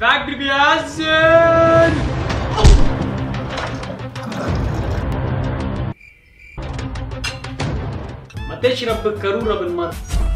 الفجر بيأذن ما تشرب بالكرورة بالمرة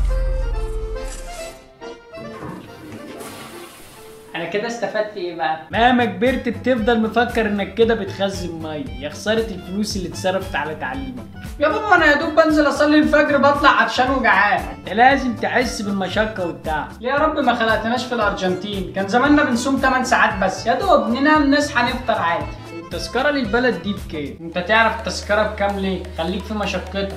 انا كده استفدت ايه بقى مهما كبرت بتفضل مفكر انك كده بتخزن ميه يا خساره الفلوس اللي اتصرفت على تعليمك يا بابا انا يا دوب بنزل اصلي الفجر بطلع عطشان وجعان انت لازم تحس بالمشقه والتعب ليه يا رب ما خلقتناش في الارجنتين كان زماننا بنصوم 8 ساعات بس يا دوب ننام نصحى نفطر عادي التذكره للبلد دي بكام انت تعرف التذكره بكام ليه خليك في مشقتك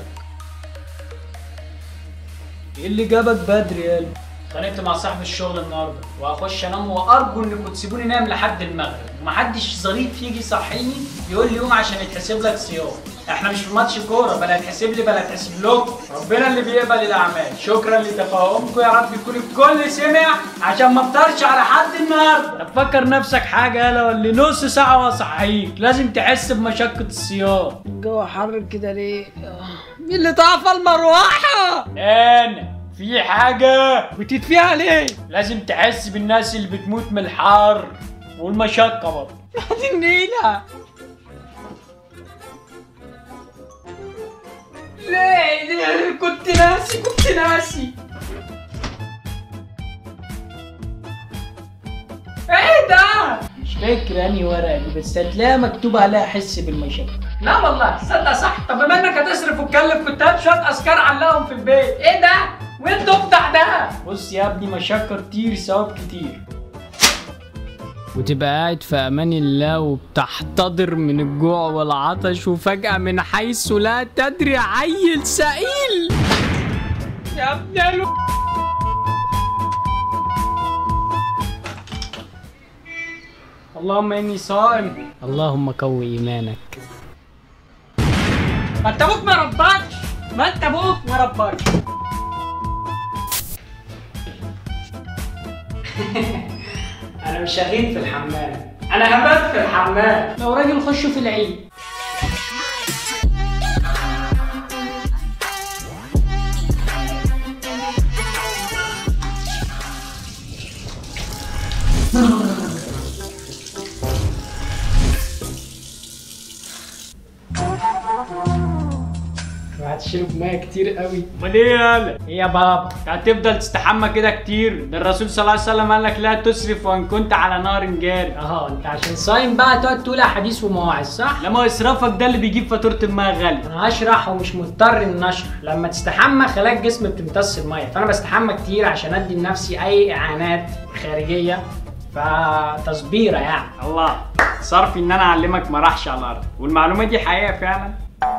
ايه اللي جابك بدري يا قلبي؟ اتخانقت مع صاحب الشغل النهارده وهخش انام وارجو انكم تسيبوني انام لحد المغرب ومحدش ظريف يجي يصحيني يقول لي قوم عشان يتحسب لك صيام احنا مش في ماتش كوره بلا يتحسب لي بلا يتحسب لكم ربنا اللي بيقبل الاعمال شكرا لتفاهمكم يا رب يكون الكل سمع عشان ما افطرش على حد النهارده طب فكر نفسك حاجه يلا ولا نص ساعه واصحيك لازم تحس بمشقه الصيام الجو حر كده ليه مين اللي طفى المروحه انا في حاجة بتدفيها ليه؟ لازم تحس بالناس اللي بتموت من الحر والمشقة برضه دي النيله ليه ليه كنت ناسي كنت ناسي ايه ده؟ مش فاكر انهي ورقة دي بس هتلاقيها مكتوب عليها حس بالمشقة لا والله تصدق صح طب بما انك هتصرف وتكلف كنت هات شوية اذكار علقهم في البيت ايه ده؟ وين تفتح ده؟ بص يا ابني مشقة كتير ثواب كتير وتبقى قاعد في امان الله وبتحتضر من الجوع والعطش وفجأة من حيث لا تدري عيل سئيل يا ابني الو- اللهم اني صائم اللهم قوي ايمانك ما انت ابوك ما ربكش ما انت ابوك ما ربكش انا مش هغيب في الحمام انا هبات في الحمام لو راجل خشوا في العيد وهتشرب ميه كتير قوي امال ايه يالا ايه يا بابا انت هتفضل تستحمى كده كتير ده الرسول صلى الله عليه وسلم قال لك لا تسرف وان كنت على نار جاري اه انت عشان صايم بقى تقعد تقول احاديث ومواعظ صح لما اسرافك ده اللي بيجيب فاتوره الميه غاليه انا هشرح ومش مضطر ان اشرح لما تستحمى خلايا الجسم بتمتص الميه فانا بستحمى كتير عشان ادي لنفسي اي اعانات خارجيه فتصبيره يعني الله صرفي ان انا اعلمك ما راحش على الارض والمعلومه دي حقيقه فعلا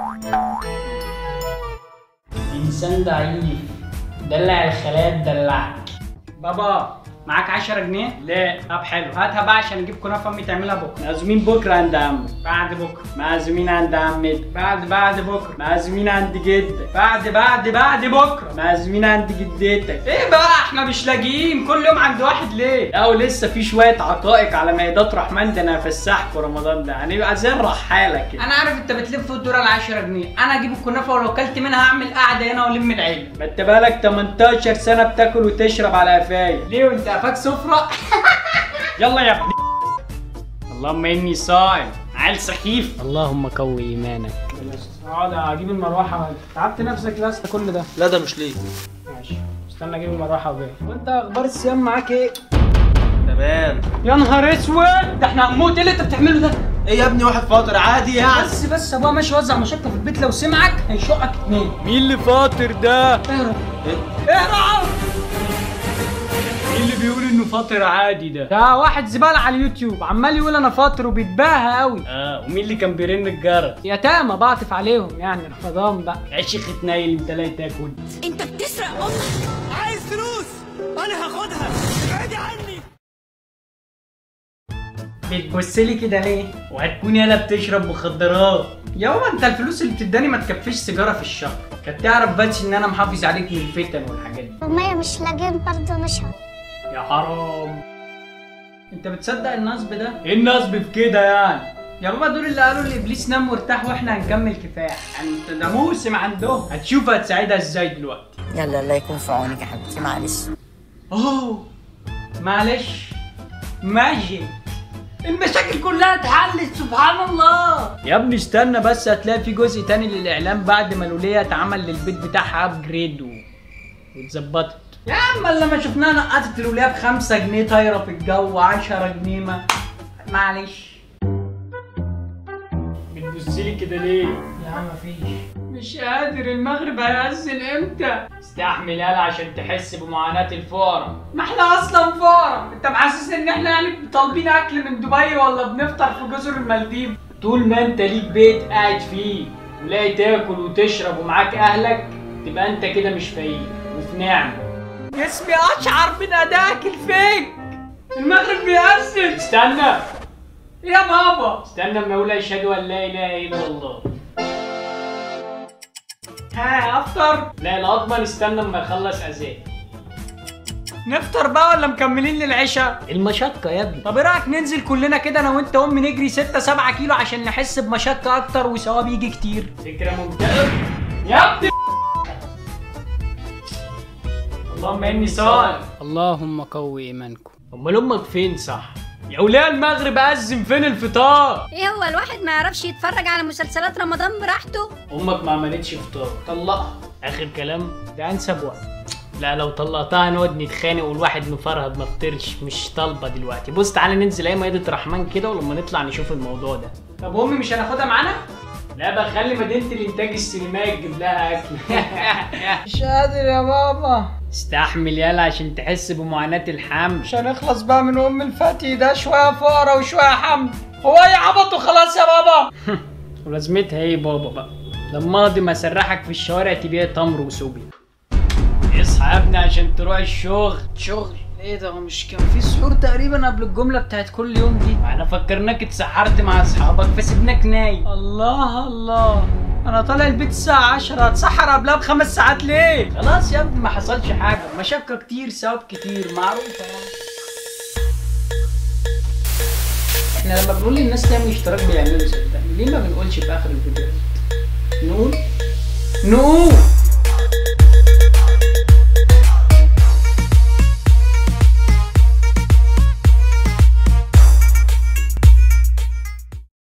انسان ضعيف دلع الخلايا تدلعك بابا معاك 10 جنيه؟ لا طب حلو هاتها بقى عشان اجيب كنافه امي تعملها بكره معزومين بكره عند عمك بعد بكره معزومين عند عمتك بعد بعد بكره معزومين عند جدك بعد بعد بعد بكره معزومين عند جدتك ايه بقى احنا مش لاقيين كل يوم عند واحد ليه؟ لا ولسه في شويه عقائق على مائدات رحمن ده انا هفسحكوا رمضان ده هنبقى زي الرحاله كده انا عارف انت بتلف وتدور على 10 جنيه انا اجيب الكنافه ولو كلت منها هعمل قعده هنا والم العيله ما انت بقالك 18 سنه بتاكل وتشرب على قفايا ليه وانت قفاك سفره يلا يا ابني اللهم اني صائم عيل سخيف اللهم قوي ايمانك اقعد اجيب المروحه تعبت نفسك لسه كل ده لا ده مش ليه ماشي استنى اجيب المروحه وجاي وانت اخبار الصيام معاك ايه تمام يا نهار اسود ده احنا هنموت ايه اللي انت بتعمله ده ايه يا ابني واحد فاطر عادي يعني بس بس ابويا ماشي يوزع مشقه في البيت لو سمعك هيشقك اتنين مين اللي فاطر ده اهرب إيه؟ اهرب مين اللي بيقول انه فاطر عادي ده ده واحد زباله على اليوتيوب عمال يقول انا فاطر وبيتباهى قوي اه ومين اللي كان بيرن الجرس يتامى بعطف عليهم يعني رمضان بقى يا شيخ اتنيل انت لا تاكل انت بتسرق امك عايز فلوس انا هاخدها ابعدي عني بتبص لي كده ليه؟ وهتكون يالا بتشرب مخدرات يا بابا انت الفلوس اللي بتداني ما تكفيش سيجاره في الشهر كانت تعرف بس ان انا محافظ عليك من الفتن والحاجات دي ومية مش لاقيين برضه نشرب يا حرام انت بتصدق النصب ده؟ ايه النصب في كده يعني؟ يا بابا دول اللي قالوا لابليس نام وارتاح واحنا هنكمل كفاح يعني انت ده موسم عندهم هتشوف هتساعدها ازاي دلوقتي يلا الله يكون في عونك يا حبيبتي معلش اوه معلش ماجيك المشاكل كلها اتحلت سبحان الله يا ابني استنى بس هتلاقي في جزء تاني للاعلان بعد ما لوليا اتعمل للبيت بتاعها ابجريد و... واتظبطت يا عم لما شفناها نقطت لوليا بخمسة جنيه طايرة في الجو 10 جنيه ما معلش بتبصلي كده ليه؟ يا عم مفيش مش قادر المغرب هيأذن امتى؟ استحمل يالا عشان تحس بمعاناة الفقراء ما احنا اصلا فقراء انت محسس ان احنا يعني طالبين اكل من دبي ولا بنفطر في جزر المالديف طول ما انت ليك بيت قاعد فيه ولاقي تاكل وتشرب ومعاك اهلك تبقى انت كده مش فقير وفي نعمة جسمي اشعر من ادائك الفيك المغرب بيأذن استنى يا بابا استنى اما اقول اشهد ان لا اله الا الله ها افطر لا لا اضمن استنى اما يخلص اذان نفطر بقى ولا مكملين للعشاء المشقة يا ابني طب ايه رايك ننزل كلنا كده انا وانت وامي نجري 6 7 كيلو عشان نحس بمشقة اكتر وثواب يجي كتير فكرة ممتازة يا ابني اللهم اني صائم اللهم قوي ايمانكم امال امك فين صح يا وليه المغرب اذن فين الفطار ايه هو الواحد ما يعرفش يتفرج على مسلسلات رمضان براحته امك ما عملتش فطار طلقها اخر كلام ده انسب وقت لا لو طلقتها نقعد نتخانق والواحد مفرهد ما فطرش مش طالبه دلوقتي بص تعالى ننزل اي مائده رحمن كده ولما نطلع نشوف الموضوع ده طب امي مش هناخدها معانا لا بقى خلي مدينه الانتاج السينمائي تجيب لها اكل مش قادر يا بابا استحمل يالا عشان تحس بمعاناة الحمل مش هنخلص بقى من ام الفتي ده شوية فقرا وشوية حمل هو ايه عبط وخلاص يا بابا ولازمتها ايه بابا بقى لما اقضي ما اسرحك في الشوارع تبيع تمر وسوبي اصحى يا ابني عشان تروح الشغل شغل ايه ده هو مش كان في سحور تقريبا قبل الجمله بتاعت كل يوم دي احنا فكرناك اتسحرت مع اصحابك فسيبناك نايم الله الله انا طالع البيت الساعه 10 اتسحر قبلها بخمس ساعات ليه خلاص يا ابني ما حصلش حاجه مشقه كتير ثواب كتير معروفه يعني احنا لما بنقول للناس تعمل اشتراك بيعملوا صدقني ليه ما بنقولش في اخر الفيديو نقول نقول